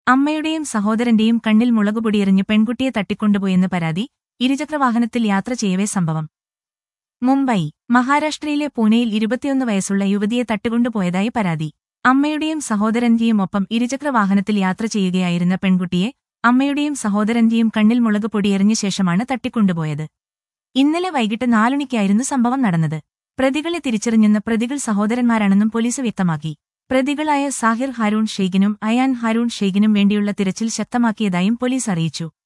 അമ്മയുടെയും സഹോദരന്റെയും കണ്ണിൽ മുളകുപൊടിയെറിഞ്ഞ് പെൺകുട്ടിയെ തട്ടിക്കൊണ്ടുപോയെന്ന് പരാതി ഇരുചക്രവാഹനത്തിൽ യാത്ര ചെയ്യവേ സംഭവം മുംബൈ മഹാരാഷ്ട്രയിലെ പൂനെയിൽ ഇരുപത്തിയൊന്ന് വയസ്സുള്ള യുവതിയെ തട്ടിക്കൊണ്ടുപോയതായി പരാതി അമ്മയുടെയും സഹോദരന്റെയും ഒപ്പം ഇരുചക്രവാഹനത്തിൽ യാത്ര ചെയ്യുകയായിരുന്ന പെൺകുട്ടിയെ അമ്മയുടെയും സഹോദരന്റെയും കണ്ണിൽ മുളക് പൊടിയെറിഞ്ഞ ശേഷമാണ് തട്ടിക്കൊണ്ടുപോയത് ഇന്നലെ വൈകിട്ട് നാലുണിക്കായിരുന്നു സംഭവം നടന്നത് പ്രതികളെ തിരിച്ചറിഞ്ഞെന്ന് പ്രതികൾ സഹോദരന്മാരാണെന്നും പോലീസ് വ്യക്തമാക്കി പ്രതികളായ സാഹിർ ഹാരൂൺ ഷെയ്ഖിനും അയാൻ ഹാരൂൺ ഷെയ്ഖിനും വേണ്ടിയുള്ള തിരച്ചിൽ ശക്തമാക്കിയതായും പോലീസ് അറിയിച്ചു